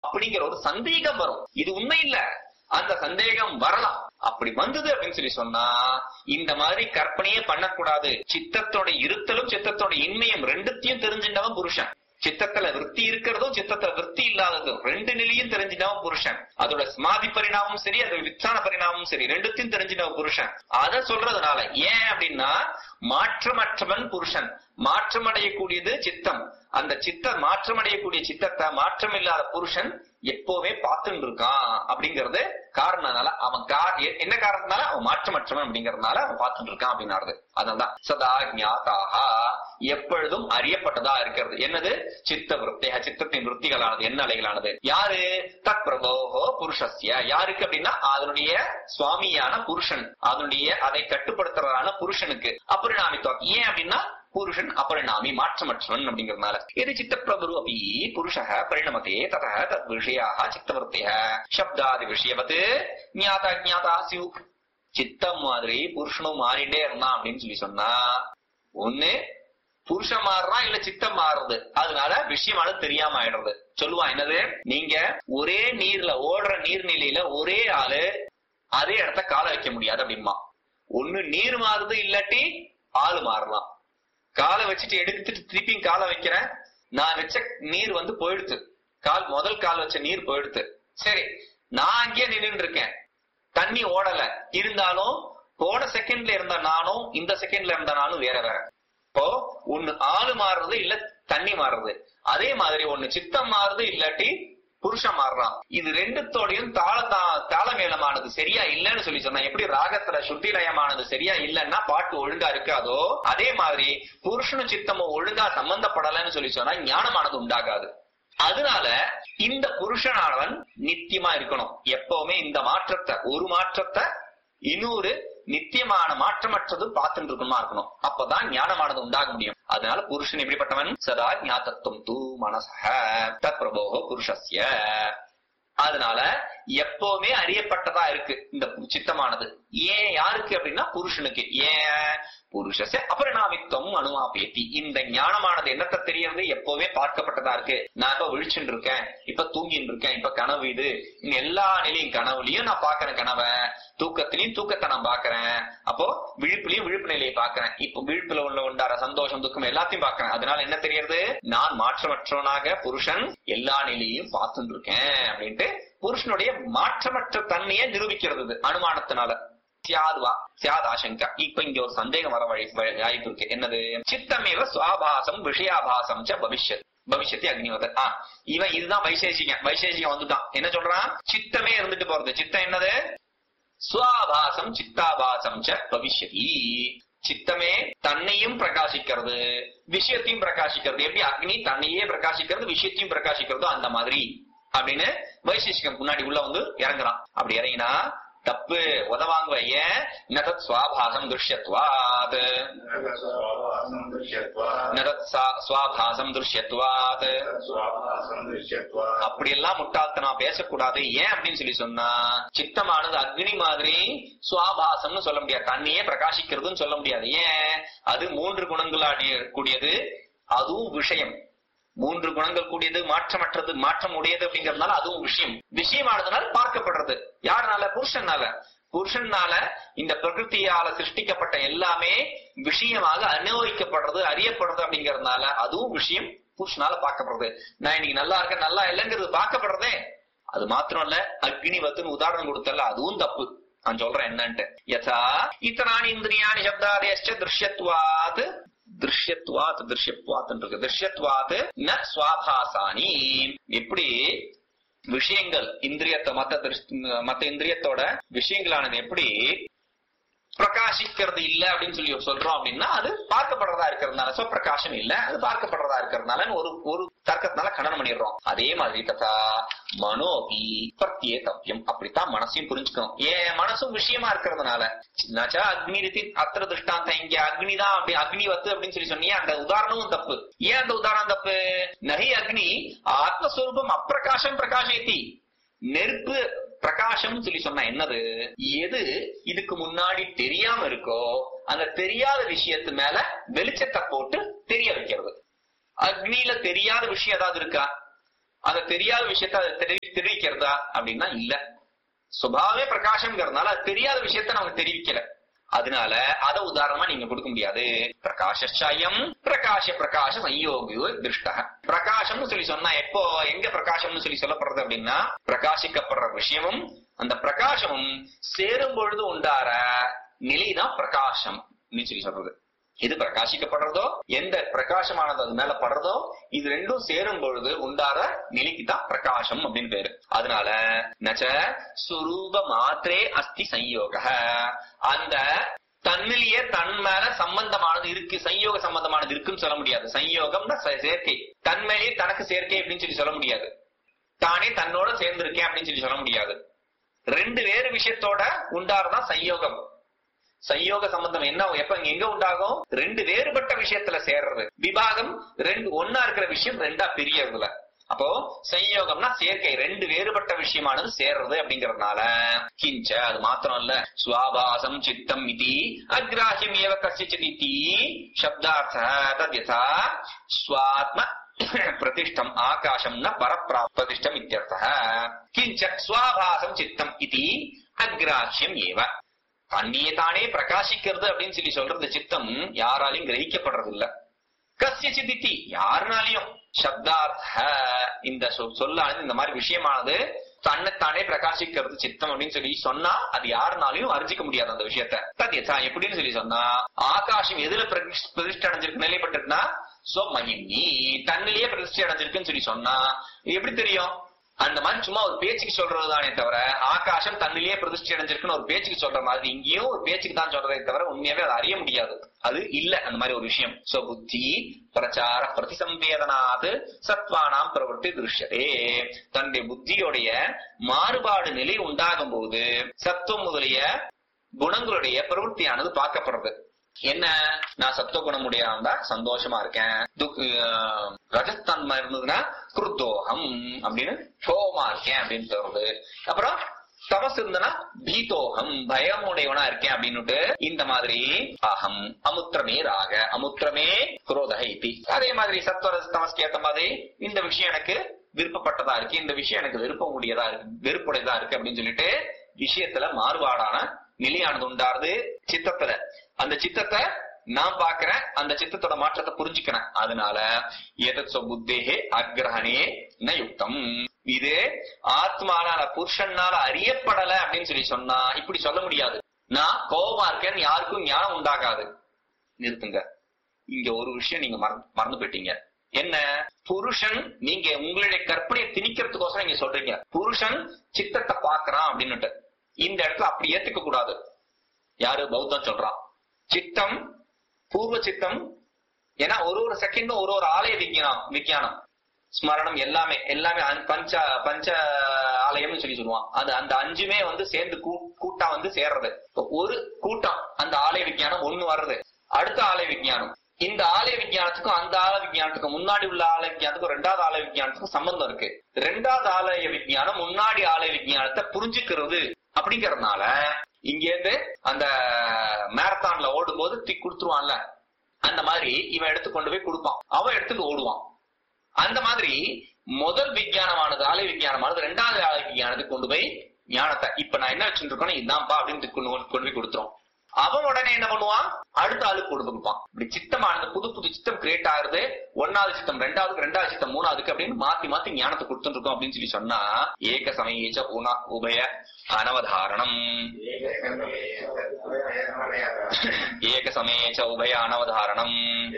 அப்படிங்கிற ஒரு சந்தேகம் வரும் இது உண்மை இல்ல அந்த சந்தேகம் வரலாம் அப்படி வந்தது அப்படின்னு சொல்லி சொன்னா இந்த மாதிரி கற்பனையே பண்ணக்கூடாது சித்தத்தோட இருத்தலும் சித்தத்தோட இன்மையும் ரெண்டுத்தையும் தெரிஞ்சின்றவன் புருஷன் சித்தத்துல விற்பி இருக்கிறதும் சித்தத்துல விற்பி இல்லாததும் ரெண்டு நிலையும் தெரிஞ்சினவன் புருஷன் அதோட ஸ்மாதி பரிணாமம் சரி அதோட வித்தான பரிணாமம் சரி ரெண்டுத்தையும் தெரிஞ்சினவன் புருஷன் அத சொல்றதுனால ஏன் அப்படின்னா மாற்றமற்றவன் புருஷன் மாற்றமடையக்கூடியது சித்தம் அந்த சித்த மாற்றமடையக்கூடிய சித்தத்தை மாற்றம் இல்லாத புருஷன் எப்பவுமே பார்த்துட்டு இருக்கான் அப்படிங்கறது காரணனால அவன் கா- எ- என்ன காரணத்தினால அவன் மாற்றமற்றவன் அப்படிங்கறதுனால அவன் பார்த்துட்டு இருக்கான் அப்படின்னாரு அதனால்தான் சதா ஞாதாக எப்பொழுதும் அறியப்பட்டதா இருக்கிறது என்னது சித்த விருத்தி சித்தத்தின் விருத்திகளானது என்ன அலைகளானது யாரு தத் பிரபோகோ புருஷஸ்ய யாருக்கு அப்படின்னா அதனுடைய சுவாமியான புருஷன் அதனுடைய அதை கட்டுப்படுத்துறதான புருஷனுக்கு அபரிணாமித்துவம் ஏன் அப்படின்னா புருஷன் அபரிணாமி மாற்றமற்றவன் அப்படிங்கறதுனால இது சித்த பிரபு அப்படி புருஷ பரிணமதே தத தத் விஷயாக சித்தவருத்திய சப்தாதி விஷயவத் ஞாதா ஞாதா சிவ் சித்தம் மாதிரி புருஷனும் மாறிட்டே இருந்தான் அப்படின்னு சொல்லி சொன்னா ஒண்ணு புருஷன் மாறுறான் இல்ல சித்தம் மாறுறது அதனால விஷயமானது தெரியாம ஆயிடுறது சொல்லுவான் என்னது நீங்க ஒரே நீர்ல ஓடுற நீர்நிலையில ஒரே ஆளு அதே இடத்த கால வைக்க முடியாது அப்படிமா ஒண்ணு நீர் மாறுது இல்லாட்டி ஆளு மாறலாம் காலை வச்சுட்டு எடுத்துட்டு திருப்பியும் காலை வைக்கிறேன் நான் வச்ச நீர் வந்து போயிடுத்து கால் முதல் கால் வச்ச நீர் போயிடுத்து சரி நான் அங்கேயே நின்னுட்டு இருக்கேன் தண்ணி ஓடல இருந்தாலும் போன செகண்ட்ல இருந்த நானும் இந்த செகண்ட்ல இருந்த நானும் வேற வேற இப்போ ஒண்ணு ஆளு மாறுறது இல்ல தண்ணி மாறுறது அதே மாதிரி ஒண்ணு சித்தம் மாறுது இல்லாட்டி புருஷன் மாறுறான் இது ரெண்டுத்தோடையும் தாள தா- தாளமேளமானது சரியா இல்லைன்னு சொல்லி சொன்னா எப்படி ராகத்துல சுத்தி லயமானது சரியா இல்லைன்னா பாட்டு ஒழுங்கா இருக்காதோ அதே மாதிரி புருஷனும் சித்தமும் ஒழுங்கா சம்பந்தப்படலைன்னு சொல்லி சொன்னா ஞானமானது உண்டாகாது அதனால இந்த புருஷனானவன் நித்தியமா இருக்கணும் எப்பவுமே இந்த மாற்றத்தை ஒரு மாற்றத்தை இன்னொரு நித்தியமான மாற்றமற்றது பார்த்துட்டு இருக்கணுமா இருக்கணும் அப்பதான் ஞானமானது உண்டாக முடியும் அதனால புருஷன் எப்படிப்பட்டவன் சதா ஞாதத்துவம் தூ மனசக தத் பிரபோகோ புருஷஸ்ய அதனால எப்பவுமே அறியப்பட்டதா இருக்கு இந்த சித்தமானது ஏன் யாருக்கு அப்படின்னா புருஷனுக்கு ஏன் புருஷச அபரிணாமித்துவம் அனுமாபேத்தி இந்த ஞானமானது என்னத்தை தெரியறது எப்பவுமே பார்க்கப்பட்டதா இருக்கு நான் இப்ப விழிச்சுட்டு இருக்கேன் இப்ப தூங்கிட்டு இருக்கேன் இப்ப கனவு இது இந்த எல்லா நிலையும் கனவுலயும் நான் பாக்குறேன் கனவை தூக்கத்திலையும் தூக்கத்தை நான் பாக்குறேன் அப்போ விழிப்புலயும் விழிப்பு நிலையை பாக்குறேன் இப்போ விழிப்புல உள்ள உண்டார சந்தோஷம் துக்கம் எல்லாத்தையும் பாக்குறேன் அதனால என்ன தெரியறது நான் மாற்றமற்றவனாக புருஷன் எல்லா நிலையும் பார்த்துட்டு இருக்கேன் அப்படின்ட்டு புருஷனுடைய மாற்றமற்ற தன்மையை நிரூபிக்கிறது இது அனுமானத்தினால சியாதுவா சியாத் ஆசங்கா இப்ப இங்க ஒரு சந்தேகம் வர வழி வழி- வாய்ப்பு இருக்கு என்னது சித்தமேவ சுவாபாசம் விஷயாபாசம் ச பவிஷ்யத் பவிஷ்யத்தி அக்னிவத ஆ இவன் இதுதான் வைசேஷிகன் வைசேஷிகன் வந்துட்டான் என்ன சொல்றான் சித்தமே இருந்துட்டு போறது சித்தம் என்னது சுவாபாசம் சித்தாபாசம் ச பவிஷ்யதி சித்தமே தன்னையும் பிரகாசிக்கிறது விஷயத்தையும் பிரகாசிக்கிறது எப்படி அக்னி தன்னையே பிரகாசிக்கிறது விஷயத்தையும் பிரகாசிக்கிறதோ அந்த மாதிரி அப்படின்னு வைசேஷிகம் முன்னாடி உள்ள வந்து இறங்குறான் அப்படி இறங்கினா தப்பு உதவாங்குவ ஏன் நதத் சுவாபாசம் துஷ்யத்வாத் स्वाभासं दृश्यत्वा நதத் சா- சுவாபாசம் துஷ்யத்வாத் स्वाभासं दृश्यत्वा அப்படி எல்லாம் முட்டாள்தனமா பேசக்கூடாது ஏன் அப்படின்னு சொல்லி சொன்னா சித்தமானது அக்னி மாதிரி சுவாபாசம்னு சொல்ல முடியாது தண்ணியே பிரகாசிக்கிறதுன்னு சொல்ல முடியாது ஏன் அது மூன்று குணங்களாடிய கூடியது அதுவும் விஷயம் மூன்று குணங்கள் கூடியது மாற்றமற்றது மாற்றம் உடையது அப்படிங்கறதுனால அதுவும் விஷயம் விஷயமானதுனால பார்க்கப்படுறது யாருனால புருஷனால புருஷனால இந்த பிரகிருத்தியால சிருஷ்டிக்கப்பட்ட எல்லாமே விஷயமாக அனுபவிக்கப்படுறது அறியப்படுறது அப்படிங்கறதுனால அதுவும் விஷயம் புருஷனால பார்க்கப்படுறது நான் இன்னைக்கு நல்லா இருக்கேன் நல்லா இல்லைங்கிறது பார்க்கப்படுறதே அது மாத்திரம் இல்ல அக்னிவத்துன்னு உதாரணம் கொடுத்தல அதுவும் தப்பு நான் சொல்றேன் என்னன்ட்டு யதா இத்தனானி இந்திரியாணி சப்தாதேஷ்ட திருஷ்யத்வாத் திருஷ்யத்வாத் திருஷ்யத்வாத் இருக்கு திருஷ்யத்வாத் ந சுவாபாசானி எப்படி விஷயங்கள் இந்திரியத்தை மத்த திருஷ்டி- மத்த இந்திரியத்தோட விஷயங்களானது எப்படி பிரகாசிக்கிறது இல்ல அப்படின்னு சொல்லி சொல்றோம் அப்படின்னா அது பார்க்கப்படுறதா இருக்கிறதுனால சோ பிரகாசம் இல்ல அது பார்க்கப்படுறதா இருக்கிறதுனால ஒரு ஒரு தர்க்கத்தினால கண்டனம் பண்ணிடுறோம் அதே மாதிரி ததா மனோபி பிரத்யேகவியம் அப்படித்தான் மனசையும் புரிஞ்சுக்கணும் ஏன் மனசும் விஷயமா இருக்கிறதுனால நச்சா அக்னி ரீதி அத்திர திருஷ்டாந்தம் இங்க அக்னி தான் அப்படி அக்னி வத்து அப்படின்னு சொல்லி சொன்னீங்க அந்த உதாரணமும் தப்பு ஏன் அந்த உதாரணம் தப்பு நகி அக்னி ஆத்மஸ்வரூபம் அப்பிரகாசம் பிரகாசயத்தி நெருப்பு பிரகாசம் சொல்லி சொன்னா என்னது எது இதுக்கு முன்னாடி தெரியாம இருக்கோ அந்த தெரியாத விஷயத்து மேல வெளிச்சத்தை போட்டு தெரிய வைக்கிறது அக்னியில தெரியாத விஷயம் ஏதாவது இருக்கா அந்த தெரியாத விஷயத்த அதை தெரி- தெரிவிக்கிறதா அப்படின்னா இல்ல சுபாவே பிரகாசம்ங்கிறதுனால அது தெரியாத விஷயத்த நமக்கு தெரிவிக்கல அதனால அத உதாரணமா நீங்க கொடுக்க முடியாது பிரகாஷம் பிரகாஷ பிரகாஷ சம்யோகியோ திருஷ்ட பிரகாசம்னு சொல்லி சொன்னா எப்போ எங்க பிரகாசம்னு சொல்லி சொல்லப்படுறது அப்படின்னா பிரகாசிக்கப்படுற விஷயமும் அந்த பிரகாசமும் சேரும் பொழுது உண்டார நிலைதான் பிரகாசம் சொல்லி சொல்றது எது பிரகாசிக்கப்படுறதோ எந்த பிரகாசமானது அது மேல படுறதோ இது ரெண்டும் சேரும் பொழுது உண்டார நிலைக்கு தான் பிரகாசம் அப்படின்னு பேரு அதனால நச்ச சுரூப மாத்திரே அஸ்தி சம்யோக அந்த தன்னிலேயே தன் மேல சம்பந்தமானது இருக்கு சம்யோக சம்பந்தமானது இருக்குன்னு சொல்ல முடியாது சம்யோகம்னா சே- சேர்க்கை தன்மையிலேயே தனக்கு சேர்க்கை அப்படின்னு சொல்லி சொல்ல முடியாது தானே தன்னோட சேர்ந்திருக்கேன் அப்படின்னு சொல்லி சொல்ல முடியாது ரெண்டு வேறு விஷயத்தோட உண்டாறதான் சம்யோகம் சம்யோக சம்பந்தம் என்ன எப்ப இங்க எங்க உண்டாகும் ரெண்டு வேறுபட்ட விஷயத்துல சேர்றது விபாகம் ரெண்டு ஒன்னா இருக்கிற விஷயம் ரெண்டா பிரியறதுல அப்போ சம்யோகம்னா சேர்க்கை ரெண்டு வேறுபட்ட விஷயமானது சேர்றது அப்படிங்கறதுனால கிஞ்ச அது மாத்திரம் இல்ல சுவாபாசம் சித்தம் இதி அக்ராஹியம் ஏவ கசிச்சித் இதி சப்தார்த்த தத்யதா ஸ்வாத்ம பிரதிஷ்டம் ஆகாசம் ந பரப்ரா பிரதிஷ்டம் இத்தியர்த்தः கிஞ்ச ஸ்வாபாசம் சித்தம் இதி அக்ராஹ்யம் ஏவ தன்னையே தானே பிரகாசிக்கிறது அப்படின்னு சொல்லி சொல்றது சித்தம் யாராலையும் கிரகிக்கப்படுறது இல்ல கசிய சிதித்தி யாருனாலையும் சப்தார்த்த இந்த சொ- சொல்லானது இந்த மாதிரி விஷயமானது தன்னைத்தானே பிரகாசிக்கிறது சித்தம் அப்படின்னு சொல்லி சொன்னா அது யாருனாலையும் அறிஞ்சிக்க முடியாது அந்த விஷயத்த தத்யதா எப்படின்னு சொல்லி சொன்னா ஆகாசம் எதுல பிரதிஷ்- பிரதிஷ்டை அடைஞ்சிருக்கு நிலைப்பட்டிருக்குன்னா சோ மகிமி தன்னிலேயே பிரதிஷ்டை அடைஞ்சிருக்குன்னு சொல்லி சொன்னா இது எப்படி தெரியும் அந்த மாதிரி சும்மா ஒரு பேச்சுக்கு சொல்றதுதானே தவிர ஆகாசம் தன்னிலேயே பிரதிஷ்டை அடைஞ்சிருக்குன்னு ஒரு பேச்சுக்கு சொல்ற மாதிரி இங்கேயும் ஒரு பேச்சுக்கு தான் சொல்றதே தவிர உண்மையாவே அதை அறிய முடியாது அது இல்ல அந்த மாதிரி ஒரு விஷயம் சோ புத்தி பிரச்சார பிரதிசம்பேதனாது சத்வானாம் பிரவர்த்தி திருஷ்யதே தன்னுடைய புத்தியோடைய மாறுபாடு நிலை உண்டாகும் போது சத்துவம் முதலிய குணங்களுடைய பிரவൃத்தியானது பார்க்கப்படுறது என்ன நான் சத்துவ குணமுடையவன் இருந்தா சந்தோஷமா இருக்கேன் துக்- ஆஹ் ரஜஸ்தன்மை இருந்ததுன்னா குருத்தோகம் அப்படின்னு கோபமா இருக்கேன் அப்படின்னு சொல்றது அப்புறம் தமசு இருந்தனா பீதோகம் பயம் உடையவனா இருக்கேன் அப்படின்னுட்டு இந்த மாதிரி அகம் அமுத்திரமே ராக அமுத்திரமே குரோதக இத்தி அதே மாதிரி சத்வர தமஸ்க்கு ஏத்த மாதிரி இந்த விஷயம் எனக்கு விருப்பப்பட்டதா இருக்கு இந்த விஷயம் எனக்கு விருப்பம் உடையதா இருக்கு வெறுப்புடையதா இருக்கு அப்படின்னு சொல்லிட்டு விஷயத்துல மாறுபாடான நிலையானது உண்டாருது சித்தத்துல அந்த சித்தத்தை நான் பாக்குறேன் அந்த சித்தத்தோட மாற்றத்தை புரிஞ்சுக்கிறேன் அதனால எதத் புத்தேகே அக்ரஹணே ந யுக்தம் இது ஆத்மானால புருஷனால அறியப்படல அப்படின்னு சொல்லி சொன்னா இப்படி சொல்ல முடியாது நான் கோபமா இருக்கேன்னு யாருக்கும் ஞானம் உண்டாகாது நிறுத்துங்க இங்க ஒரு விஷயம் நீங்க மறந்து மறந்து போயிட்டீங்க என்ன புருஷன் நீங்க உங்களுடைய கற்பனையை திணிக்கிறதுக்கோசரம் நீங்க சொல்றீங்க புருஷன் சித்தத்தை பாக்குறான் அப்படின்னுட்டு இந்த இடத்துல அப்படி ஏத்துக்க கூடாது யாரு பௌத்தம் சொல்றான் சித்தம் பூர்வ சித்தம் ஏன்னா ஒரு ஒரு செகண்டும் ஒரு ஒரு ஆலய விஞ்ஞானம் விஞ்ஞானம் ஸ்மரணம் எல்லாமே எல்லாமே அஞ்~ பஞ்ச பஞ்ச ஆலயம்னு சொல்லி சொல்லுவான் அது அந்த அஞ்சுமே வந்து சேர்ந்து கூ- கூட்டா வந்து சேர்றது இப்ப ஒரு கூட்டம் அந்த ஆலய விஞ்ஞானம் ஒண்ணு வர்றது அடுத்த ஆலய விஞ்ஞானம் இந்த ஆலய விஞ்ஞானத்துக்கும் அந்த ஆலய விஞ்ஞானத்துக்கும் முன்னாடி உள்ள ஆலய விஞ்ஞானத்துக்கும் ரெண்டாவது ஆலய விஞ்ஞானத்துக்கும் சம்பந்தம் இருக்கு ரெண்டாவது ஆலய விஞ்ஞானம் முன்னாடி ஆலய விஞ்ஞானத்தை புரிஞ்சுக்கிறது அப்படிங்கறதுனால இங்க இருந்து அந்த மேரத்தான்ல ஓடும்போது திக் கொடுத்துருவான்ல அந்த மாதிரி இவன் எடுத்து கொண்டு போய் கொடுப்பான் அவன் எடுத்துட்டு ஓடுவான் அந்த மாதிரி முதல் விஞ்ஞானமானது ஆலை விஞ்ஞானமானது ரெண்டாவது ஆலை விஞ்ஞானத்துக்கு கொண்டு போய் ஞானத்தை இப்ப நான் என்ன வச்சுட்டு இருக்கேன் இதுதான்ப்பா அப்படின்னு கொண்டு வந்து- கொண்டு போய் கொடுத்துரும் அவன் உடனே என்ன பண்ணுவான் அடுத்த ஆளுக்கு கொண்டு கொடுப்பான் இப்படி சித்தமானது புது புது சித்தம் கிரியேட் ஆகுது ஒன்னாவது சித்தம் ரெண்டாவது ரெண்டாவது சித்தம் மூணாவதுக்கு அப்படின்னு மாத்தி மாத்தி ஞானத்தை கொடுத்துட்டு இருக்கோம் அப்படின்னு சொல்லி சொன்னா ஏக சமயேச்ச உண உபய அனவதாரணம் ஏக சமயேச்ச உபய அனவதாரணம்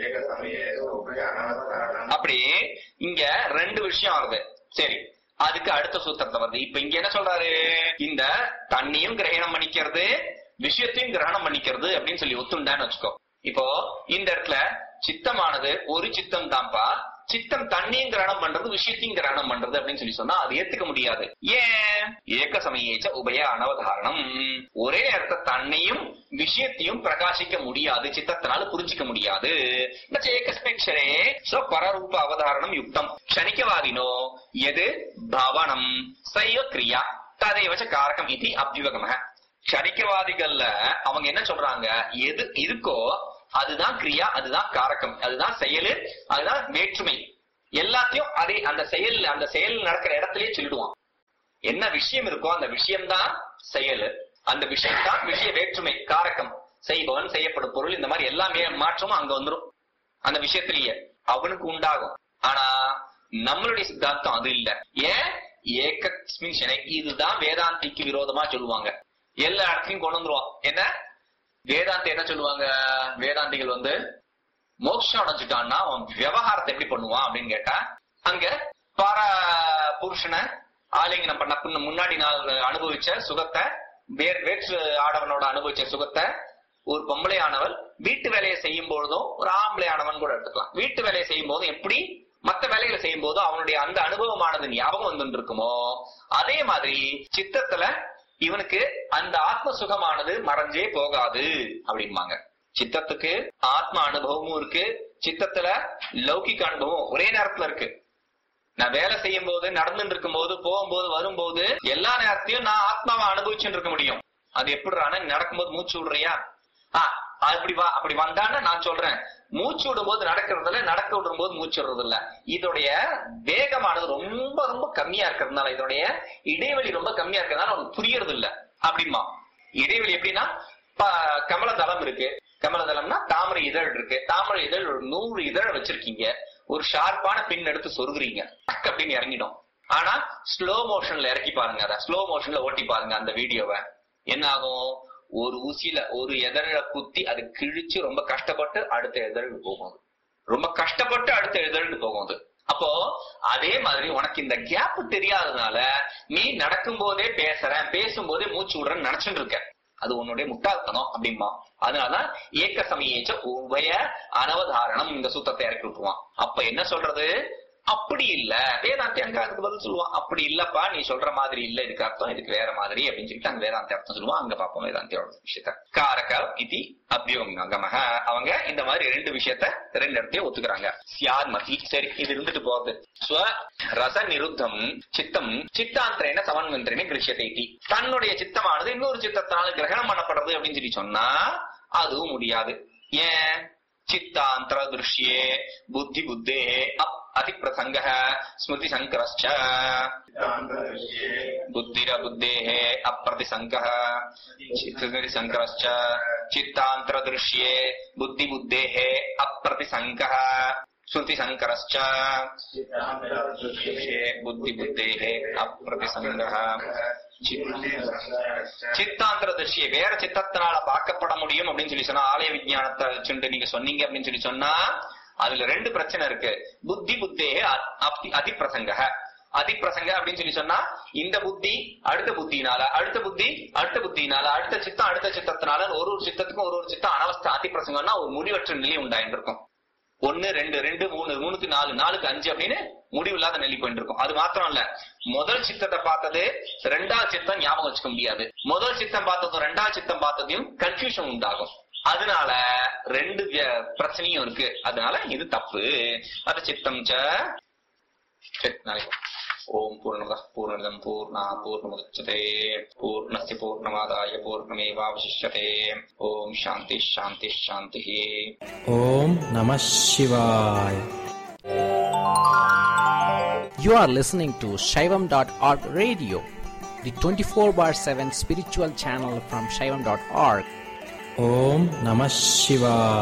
அப்படி இங்க ரெண்டு விஷயம் வருது சரி அதுக்கு அடுத்த சூத்திரத்தை வருது இப்ப இங்க என்ன சொல்றாரு இந்த தண்ணியும் கிரகணம் பண்ணிக்கிறது விஷயத்தையும் கிரகணம் பண்ணிக்கிறது அப்படின்னு சொல்லி ஒத்துண்டான்னு வச்சுக்கோ இப்போ இந்த இடத்துல சித்தமானது ஒரு சித்தம் தான்ப்பா சித்தம் தண்ணியும் கிரகணம் பண்றது விஷயத்தையும் கிரகணம் பண்றது அப்படின்னு சொல்லி சொன்னா அது ஏத்துக்க முடியாது ஏன் ஏக சமயேச்ச உபய அனவதாரணம் ஒரே நேரத்தை தன்னையும் விஷயத்தையும் பிரகாசிக்க முடியாது சித்தத்தினால புரிஞ்சிக்க முடியாது நச்ச ஏகஸ்மிக்ஷரே சோ பரரூப அவதாரணம் யுக்தம் க்ஷணிக்கவாதினோ எது பவனம் சைவ கிரியா ததைவச்ச காரகம் இது அபியுகம க்ஷணிக்கவாதிகள்ல அவங்க என்ன சொல்றாங்க எது இருக்கோ அதுதான் கிரியா அதுதான் காரகம் அதுதான் செயலு அதுதான் வேற்றுமை எல்லாத்தையும் அதே அந்த செயல் அந்த செயல் நடக்கிற இடத்துலயே சொல்லிடுவான் என்ன விஷயம் இருக்கோ அந்த விஷயம்தான் செயல் அந்த விஷயம் தான் விஷய வேற்றுமை காரகம் செய்பவன் செய்யப்படும் பொருள் இந்த மாதிரி எல்லாமே மாற்றமும் அங்க வந்துரும் அந்த விஷயத்திலேயே அவனுக்கு உண்டாகும் ஆனா நம்மளுடைய சித்தாந்தம் அது இல்ல ஏன் ஏகஸ்மின் ஷனை இதுதான் வேதாந்திக்கு விரோதமா சொல்லுவாங்க எல்லா இடத்துலயும் கொண்டு வந்துருவான் என்ன வேதாந்தி என்ன சொல்லுவாங்க வேதாந்திகள் வந்து மோட்சம் அடைஞ்சிட்டான்னா அவன் விவகாரத்தை எப்படி பண்ணுவான் அப்படின்னு கேட்டா அங்க பார புருஷனை ஆலிங்கனம் பண்ண பின்ன முன்னாடி நாள் அனுபவிச்ச சுகத்தை வேறு வேற்று ஆடவனோட அனுபவிச்ச சுகத்தை ஒரு பொம்பளை ஆனவள் வீட்டு வேலையை செய்யும் பொழுதும் ஒரு ஆம்பளை ஆனவன் கூட எடுத்துக்கலாம் வீட்டு வேலையை செய்யும் போதும் எப்படி மத்த வேலைகளை செய்யும் போது அவனுடைய அந்த அனுபவமானது ஞாபகம் வந்து இருக்குமோ அதே மாதிரி சித்தத்துல இவனுக்கு அந்த ஆத்ம சுகமானது மறைஞ்சே போகாது அப்படிம்பாங்க சித்தத்துக்கு ஆத்ம அனுபவமும் இருக்கு சித்தத்துல லௌகிக அனுபவம் ஒரே நேரத்துல இருக்கு நான் வேலை செய்யும் போது நடந்துட்டு இருக்கும் போது போகும்போது வரும்போது எல்லா நேரத்தையும் நான் ஆத்மாவை அனுபவிச்சுட்டு இருக்க முடியும் அது எப்படி நடக்கும்போது மூச்சு விடுறியா ஆ அப்படி வா அப்படி வந்தான்னு நான் சொல்றேன் மூச்சு விடும்போது நடக்கிறதுல நடக்க விடும் போது மூச்சு விடுறது இல்ல இதோடைய வேகமானது ரொம்ப ரொம்ப கம்மியா இருக்கிறதுனால இதோடைய இடைவெளி ரொம்ப கம்மியா இருக்கிறதுனால அவனுக்கு புரியறது இல்ல அப்படிமா இடைவெளி எப்படின்னா ப- கமலதளம் இருக்கு கமலதளம்னா தாமரை இதழ் இருக்கு தாமரை இதழ் ஒரு நூறு இதழ் வச்சிருக்கீங்க ஒரு ஷார்ப்பான பின் எடுத்து சொருகுறீங்க டக் அப்படின்னு இறங்கிடும் ஆனா ஸ்லோ மோஷன்ல இறக்கி பாருங்க அத ஸ்லோ மோஷன்ல ஓட்டி பாருங்க அந்த வீடியோவை என்ன ஆகும் ஒரு ஊசியில ஒரு எதழ குத்தி அது கிழிச்சு ரொம்ப கஷ்டப்பட்டு அடுத்த எதழுக்கு போகும் அது. ரொம்ப கஷ்டப்பட்டு அடுத்த எதழுக்கு போகும் அது அப்போ அதே மாதிரி உனக்கு இந்த கேப் தெரியாததுனால நீ நடக்கும் போதே பேசுறேன் பேசும்போதே மூச்சு விடுறேன்னு நினைச்சுட்டு இருக்க அது உன்னுடைய முட்டாள்தனம் அப்படிம்பா அதனாலதான் ஏக்க சமயேச்ச உபய அனவதாரணம் இந்த சூத்திரத்தை இறக்கி விட்டுருவான் அப்ப என்ன சொல்றது அப்படி இல்ல வேதாந்தி அங்க அதுக்கு பதில் சொல்லுவான் அப்படி இல்லப்பா நீ சொல்ற மாதிரி இல்ல இதுக்கு அர்த்தம் இதுக்கு வேற மாதிரி அப்படின்னு சொல்லிட்டு அங்க வேதாந்தி அர்த்தம் சொல்லுவான் அங்க பாப்போம் வேதாந்தியோட விஷயத்த காரக இது அபியோகமக அவங்க இந்த மாதிரி ரெண்டு விஷயத்த ரெண்டு இடத்தையும் ஒத்துக்கிறாங்க சியாத்மதி சரி இது இருந்துட்டு போகுது ஸ்வ ரச நிருத்தம் சித்தம் சித்தாந்திரேன சமன்வந்திரேன கிருஷ்யத்தை இதி. தன்னுடைய சித்தமானது இன்னொரு சித்தத்தினால கிரகணம் பண்ணப்படுறது அப்படின்னு சொல்லி சொன்னா அதுவும் முடியாது ஏன் சித்தாந்திர திருஷ்யே புத்தி புத்தே அப் அதிப்பிரசங்க ஸ்மிருதி சங்கரஸ்ச सिद्धान्तदृश्ये बुद्धिर बुद्धेः अप्रतिसङ्गः चित्तसङ्करश्च चित्तान्तरदृश्ये बुद्धिबुद्धेः अप्रतिसङ्गः श्रुतिसङ्करश्च सिद्धान्तदृश्ये बुद्धिबुद्धेः अप्रतिसङ्गः चित्तसङ्करश्च சித்தாந்திர திருஷ்டியை வேற சித்தத்தினால பார்க்கப்பட முடியும் அப்படின்னு சொல்லி சொன்னா ஆலய விஞ்ஞானத்தை வச்சுட்டு நீங்க சொன்னீங்க அப்படின்னு சொல்லி சொன்னா அதுல ரெண்டு பிரச்சனை இருக்கு புத்தி புத்தே அதிப்பிரசங்க அதிப்பிரசங்க அப்படின்னு சொல்லி சொன்னா இந்த புத்தி அடுத்த புத்தினால அடுத்த புத்தி அடுத்த புத்தினால அடுத்த சித்தம் அடுத்த சித்தத்தினால ஒரு ஒரு சித்தத்துக்கும் ஒரு ஒரு சித்தம் அனவஸ்தை அதிப்பிரசங்கம்னா ஒரு முடிவற்ற நிலை உண்டாயிட்டு இருக்கும் ஒன்னு ரெண்டு ரெண்டு மூணு மூணுக்கு நாலு நாலுக்கு அஞ்சு அப்படின்னு முடிவில்லாத நிலை போயிட்டு இருக்கும் அது மாத்திரம் இல்ல முதல் சித்தத்தை பார்த்தது ரெண்டாவது சித்தம் ஞாபகம் வச்சுக்க முடியாது முதல் சித்தம் பார்த்ததும் ரெண்டாவது சித்தம் பார்த்ததையும் கன்ஃபியூஷன் உண்டாகும் அதனால ரெண்டு விய- பிரச்சனையும் இருக்கு அதனால இது தப்பு அது சித்தம் ச சரி, நாளைக்கு ஓம் பூர்ணமத பூர்ணமிதம் பூர்ணா பூர்ணமுதச்சதே பூர்ணஸ்ய பூர்ணமாதாய பூர்ணமேவாவசிஷ்யதே ஓம் சாந்தி சாந்தி சாந்தி Om Namah Shivaya. You are listening to Shaivam.org radio, the 24 bar 7 spiritual channel from Shaivam.org. Om Namah Shivaya.